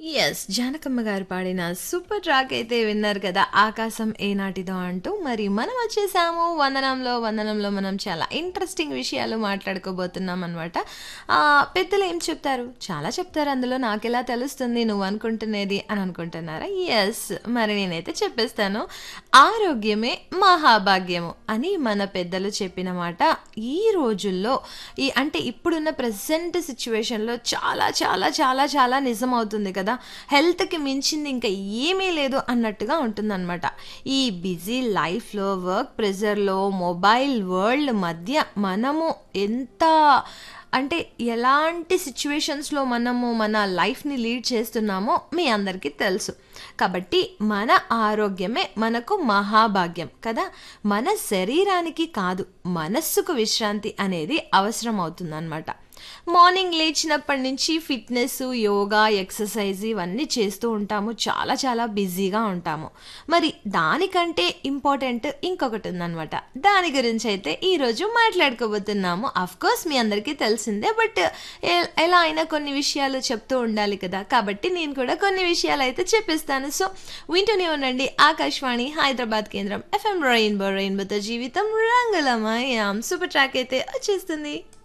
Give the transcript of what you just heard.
Yes. Janakamma గారు పాడిన super track అయితే విన్నారు కదా! 'ఆకాశం ఏనాటిదో' అంటూ. మరి మనం వచ్చేసాము వందనంలో, వందనంలో మనం చాలా ఇంట్రెస్టింగ్ విషయాలు మాట్లాడుకోబోతున్నామనమాట. ఆహ్, పెద్దలు ఏం చెప్తారు? చాలా చెప్తారు అందులో నాకెలా తెలుస్తుంది నువ్వనుకుంటునేది అని అనుకుంటున్నారా? యెస్. మరి నేనైతే చెప్పేస్తాను. ఆరోగ్యమే మహాభాగ్యము అని మన పెద్దలు చెప్పిన మాట ఈ రోజుల్లో ఈ అంటే ఇప్పుడున్న ప్రెజెంట్ సిట్యుయేషన్‌లో చాలా చాలా చాలా చాలా నిజమవుతుంది కదా! హెల్త్‌కి మించింది ఇంకా ఏమీ లేదు అన్నట్టుగా ఉంటుందనమాట. ఈ బిజీ లైఫ్‌లో, వర్క్ ప్రెషర్‌లో, మొబైల్ వరల్డ్ మధ్య మనము ఎంత అంటే ఎలాంటి సిట్యుయేషన్స్‌లో మనము మన లైఫ్‌ని లీడ్ చేస్తున్నామో మీ అందరికీ తెలుసు. కాబట్టి మన ఆరోగ్యమే మనకు మహాభాగ్యం కదా! మన శరీరానికి కాదు మనస్సుకు విశ్రాంతి అనేది అవసరం అవుతుందనమాట. మార్నింగ్ లేచినప్పటి నుంచి ఫిట్‌నెస్, యోగా, ఎక్సర్సైజ్ ఇవన్నీ చేస్తూ ఉంటాము. చాలా చాలా బిజీగా ఉంటాము. మరి దానికంటే ఇంపార్టెంట్ ఇంకొకటి ఉందనమాట. దాని గురించైతే ఈరోజు మాట్లాడుకోబోతున్నాము. ఆఫ్‌కోర్స్ మీ అందరికీ తెలిసిందే. బట్ ఎ ఎలా అయినా కొన్ని విషయాలు చెప్తూ ఉండాలి కదా! కాబట్టి నేను కూడా కొన్ని విషయాలైతే చెప్పేస్తాను. సో వింటూనే ఉండండి ఆకాశవాణి హైదరాబాద్ కేంద్రం ఎఫ్ఎం రెయిన్బో రెయిన్బోతో జీవితం రంగులమయం. సూపర్ ట్రాక్ అయితే వచ్చేస్తుంది.